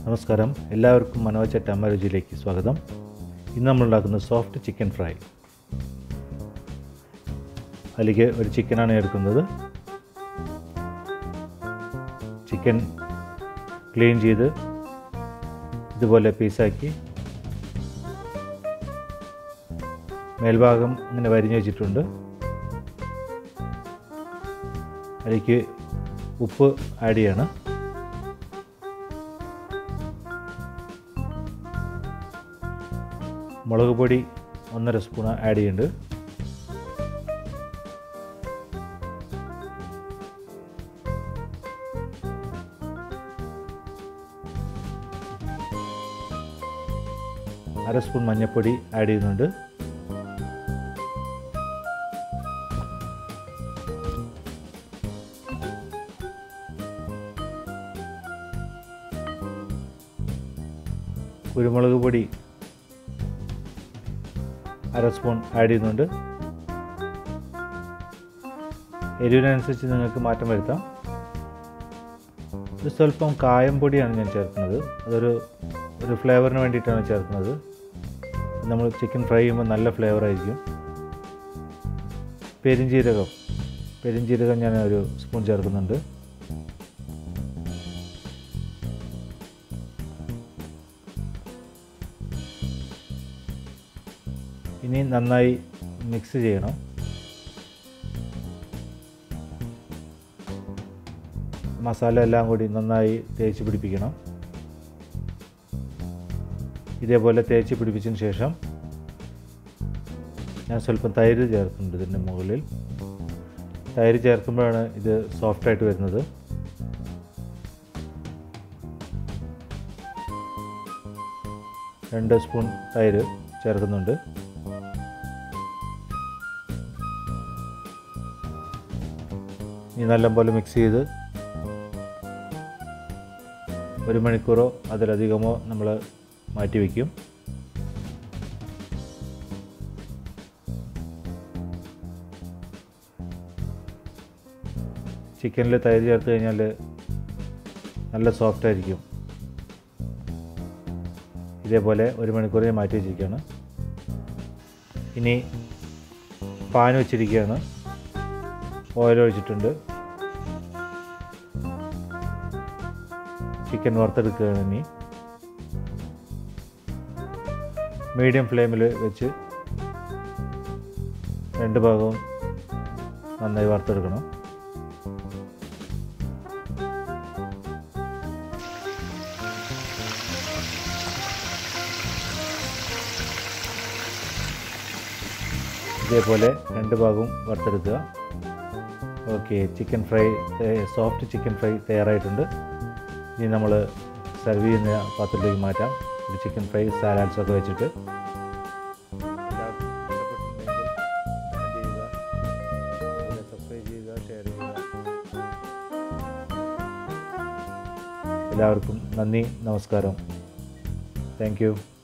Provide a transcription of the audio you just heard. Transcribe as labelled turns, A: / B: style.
A: നമസ്കാരം എല്ലാവർക്കും മനോജ് അമ്മ രുചിയിലേക്ക് സ്വാഗതം ഇന്ന് നമ്മൾ ഉണ്ടാക്കുന്നത് സോഫ്റ്റ് ചിക്കൻ ഫ്രൈ അതിലേക്ക് ഒരു ചിക്കനാണ് എടുക്കുന്നത് ചിക്കൻ ക്ലീൻ ചെയ്ത് ഇതുപോലെ പീസാക്കി മേൽഭാഗം ഇങ്ങനെ വരിഞ്ഞു വെച്ചിട്ടുണ്ട് അതിലേക്ക് ഉപ്പ് ആഡ് ചെയ്യണം മുളക് പൊടി ഒന്നര സ്പൂൺ ആഡ് ചെയ്യുന്നുണ്ട് അര സ്പൂൺ മഞ്ഞൾപ്പൊടി ആഡ് ചെയ്യുന്നുണ്ട് കുരുമുളക് പൊടി അര സ്പൂൺ ആഡ് ചെയ്യുന്നുണ്ട് എരിവിനനുസരിച്ച് നിങ്ങൾക്ക് മാറ്റം വരുത്താം ഇത് സ്വല്പം കായം പൊടിയാണ് ഞാൻ ചേർക്കുന്നത് അതൊരു ഒരു ഫ്ലേവറിന് വേണ്ടിയിട്ടാണ് ചേർക്കുന്നത് നമ്മൾ ചിക്കൻ ഫ്രൈ ചെയ്യുമ്പോൾ നല്ല ഫ്ലേവർ ആയിരിക്കും പെരിഞ്ജീരകം പെരിഞ്ജീരകം ഞാൻ ഒരു സ്പൂൺ ചേർക്കുന്നുണ്ട് ഇനി നന്നായി മിക്സ് ചെയ്യണം മസാല എല്ലാം കൂടി നന്നായി തേച്ച് പിടിപ്പിക്കണം ഇതേപോലെ തേച്ച് പിടിപ്പിച്ചതിന് ശേഷം ഞാൻ സ്വല്പം തൈര് ചേർക്കുന്നുണ്ട് ഇതിൻ്റെ മുകളിൽ തൈര് ചേർക്കുമ്പോഴാണ് ഇത് സോഫ്റ്റായിട്ട് വരുന്നത് രണ്ട് സ്പൂൺ തൈര് ചേർക്കുന്നുണ്ട് ഇനി നല്ലപോലെ മിക്സ് ചെയ്ത് ഒരു മണിക്കൂറോ അതിലധികമോ നമ്മൾ മാറ്റി വയ്ക്കും ചിക്കനിൽ തൈര് ചേർത്ത് കഴിഞ്ഞാൽ നല്ല സോഫ്റ്റ് ആയിരിക്കും ഇതേപോലെ ഒരു മണിക്കൂർ ഞാൻ മാറ്റി വെച്ചിരിക്കുകയാണ് ഇനി പാൻ വെച്ചിരിക്കുകയാണ് ഓയിൽ ഒഴിച്ചിട്ടുണ്ട് ചിക്കൻ വറുത്തെടുക്കുകയാണ് ഇനി മീഡിയം ഫ്ലെയിമിൽ വെച്ച് രണ്ട് ഭാഗവും നന്നായി വറുത്തെടുക്കണം ഇതേപോലെ രണ്ട് ഭാഗവും വറുത്തെടുക്കുക okay chicken fry soft chicken fry തയ്യാറായിട്ടുണ്ട് ഇനി നമ്മൾ സെർവ് ചെയ്യുന്ന പാത്രത്തിലേക്ക് മാറ്റാം ഒരു ചിക്കൻ ഫ്രൈ സാലാഡ്സ് ഒക്കെ വെച്ചിട്ട് സബ്സ്ക്രൈബ് ചെയ്യുക ഷെയർ ചെയ്യുക എല്ലാവർക്കും നന്ദി നമസ്കാരം താങ്ക് യു